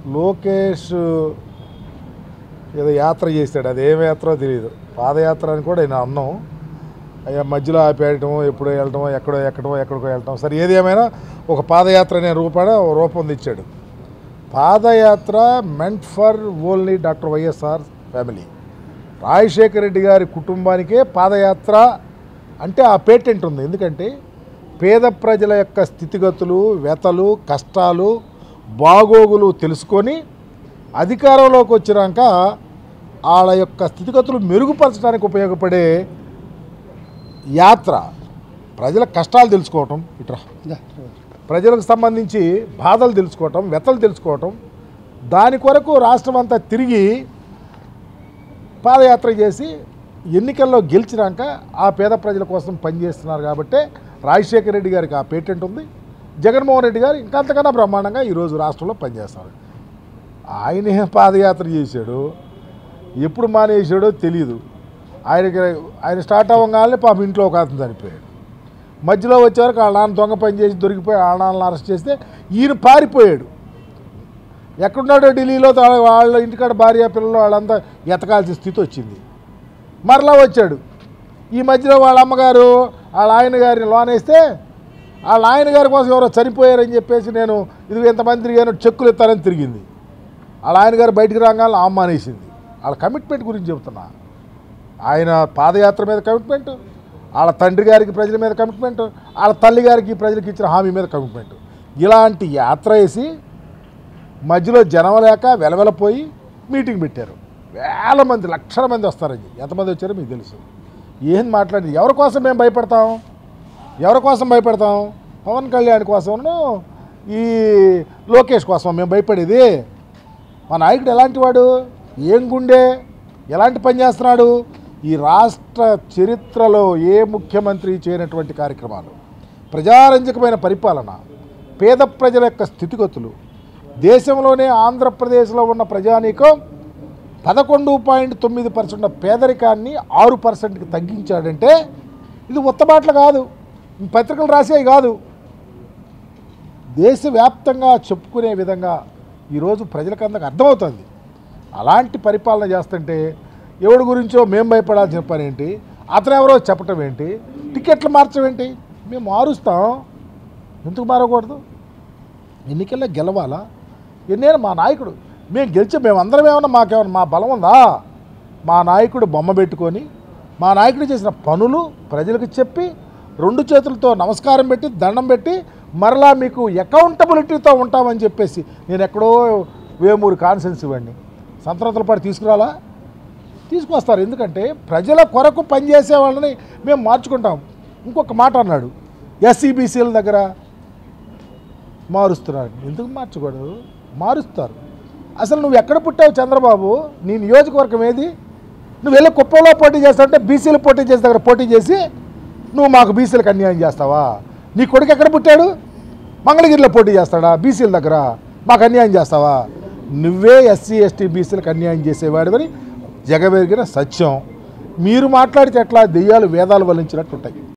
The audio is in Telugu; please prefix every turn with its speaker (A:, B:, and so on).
A: లోకేష్ ఏదో యాత్ర చేశాడు అది ఏం యాత్రో తెలియదు పాదయాత్ర అని కూడా నేను అన్నాం అయ్యా మధ్యలో ఆపేయటం ఎప్పుడో వెళ్ళటం ఎక్కడో ఎక్కడో ఎక్కడికో వెళ్ళటం సరే ఏది ఏమైనా ఒక పాదయాత్ర అనే రూపాన రూపొందించాడు పాదయాత్ర మెంట్ for only doctor YSR family Rajasekhara Reddy గారి కుటుంబానికే పాదయాత్ర అంటే ఆ పేటెంట్ ఉంది ఎందుకంటే పేద ప్రజల యొక్క స్థితిగతులు వ్యతలు కష్టాలు బాగోగులు తెలుసుకొని అధికారంలోకి వచ్చినాక వాళ్ళ యొక్క స్థితిగతులు మెరుగుపరచడానికి ఉపయోగపడే యాత్ర ప్రజల కష్టాలు తెలుసుకోవటం ఇట్రా ప్రజలకు సంబంధించి బాధలు తెలుసుకోవటం వ్యతలు తెలుసుకోవటం దాని కొరకు రాష్ట్రం అంతా తిరిగి పాదయాత్ర చేసి ఎన్నికల్లో గెలిచినాక ఆ పేద ప్రజల కోసం పనిచేస్తున్నారు కాబట్టి రాజశేఖర రెడ్డి గారికి ఆ పేటెంట్ ఉంది జగన్మోహన్ రెడ్డి గారు ఇంకా అంతకన్నా బ్రహ్మాండంగా ఈరోజు రాష్ట్రంలో పనిచేస్తారు ఆయనే పాదయాత్ర చేశాడు ఎప్పుడు మానేసాడో తెలియదు ఆయనకి ఆయన స్టార్ట్ అవ్వగానే పాపం ఇంట్లో ఒక అతను చనిపోయాడు మధ్యలో వచ్చేవరకు వాళ్ళ నాన్న దొంగ పని చేసి దొరికిపోయి వాళ్ళ నాన్నని అరెస్ట్ చేస్తే ఈయన పారిపోయాడు ఎక్కడున్నాడో ఢిల్లీలో తా- వాళ్ళ ఇంటికాడ భార్య పిల్లలు వాళ్ళంతా ఎతకాల్సిన స్థితి వచ్చింది మరలా వచ్చాడు ఈ మధ్యలో వాళ్ళ అమ్మగారు వాళ్ళ ఆయన గారిని లోనేస్తే వాళ్ళ ఆయన గారి కోసం ఎవరో చనిపోయారని చెప్పేసి నేను ఇది ఎంతమంది తిరిగాను చెక్కులు ఇస్తానని తిరిగింది వాళ్ళ ఆయన గారు బయటికి రాగానే అమ్మానేసింది వాళ్ళ కమిట్మెంట్ గురించి చెబుతున్నా ఆయన పాదయాత్ర మీద కమిట్మెంట్ వాళ్ళ తండ్రి గారికి ప్రజల మీద కమిట్మెంట్ వాళ్ళ తల్లి గారికి ప్రజలకు ఇచ్చిన హామీ మీద కమిట్మెంట్ ఇలాంటి యాత్ర వేసి మధ్యలో జనం లేక వెలవెలపోయి మీటింగ్ పెట్టారు వేల మంది లక్షల మంది వస్తారని ఎంతమంది వచ్చారో మీకు తెలుసు ఏం మాట్లాడి ఎవరి కోసం మేము భయపడతాం ఎవరి కోసం భయపడతాం పవన్ కళ్యాణ్ కోసమును ఈ లోకేష్ కోసం మేము భయపడేది మా నాయకుడు ఎలాంటి వాడు ఏం గుండె ఎలాంటి పని చేస్తున్నాడు ఈ రాష్ట్ర చరిత్రలో ఏ ముఖ్యమంత్రి చేయనటువంటి కార్యక్రమాలు ప్రజారంజకమైన పరిపాలన పేద ప్రజల యొక్క స్థితిగతులు దేశంలోనే ఆంధ్రప్రదేశ్లో ఉన్న ప్రజానీకం పదకొండు పాయింట్ తొమ్మిది పర్సెంట్ పేదరికాన్ని ఆరు పర్సెంట్కి తగ్గించాడంటే ఇది ఉత్తబాట్లు కాదు ఈ పత్రికలు రాసేవి కాదు దేశవ్యాప్తంగా చెప్పుకునే విధంగా ఈరోజు ప్రజలకందరికి అర్థమవుతుంది అలాంటి పరిపాలన చేస్తుంటే ఎవడి గురించో మేము భయపడాల్సిన పని ఏంటి అతను ఎవరో చెప్పటం ఏంటి టికెట్లు మార్చడం ఏంటి మేము మారుస్తాం ఎందుకు మారకూడదు ఎన్నికల్లో గెలవాలా ఎన్నేళ్ళు మా నాయకుడు మేము గెలిచే మేము అందరం ఏమన్నా మాకేమన్నా మా బలం ఉందా మా నాయకుడు బొమ్మ పెట్టుకొని మా నాయకుడు చేసిన పనులు ప్రజలకు చెప్పి రెండు చేతులతో నమస్కారం పెట్టి దండం పెట్టి మరలా మీకు అకౌంటబిలిటీతో ఉంటామని చెప్పేసి నేను ఎక్కడో వేమూరు కాన్సెన్స్ ఇవ్వండి సంతరతల పాటు తీసుకురాలా తీసుకొస్తారు ఎందుకంటే ప్రజల కొరకు పనిచేసే వాళ్ళని మేము మార్చుకుంటాం ఇంకొక మాట అన్నాడు ఎస్సీబీసీల దగ్గర మారుస్తున్నారు ఎందుకు మార్చకూడదు మారుస్తారు అసలు నువ్వు ఎక్కడ పుట్టావు చంద్రబాబు నీ నియోజకవర్గం ఏది నువ్వు వెళ్ళి కుప్పంలో పోటీ చేస్తావంటే బీసీలు పోటీ చేసే దగ్గర పోటీ చేసి నువ్వు మాకు బీసీలకు అన్యాయం చేస్తావా నీ కొడుకు ఎక్కడ పుట్టాడు మంగళగిరిలో పోటీ చేస్తాడా బీసీల దగ్గర మాకు అన్యాయం చేస్తావా నువ్వే ఎస్సీ ఎస్టీ బీసీలకు అన్యాయం చేసేవాడివని జగమెరిగిన సత్యం మీరు మాట్లాడితే ఎట్లా దెయ్యాలు వేదాలు వల్లించినట్టు ఉంటాయి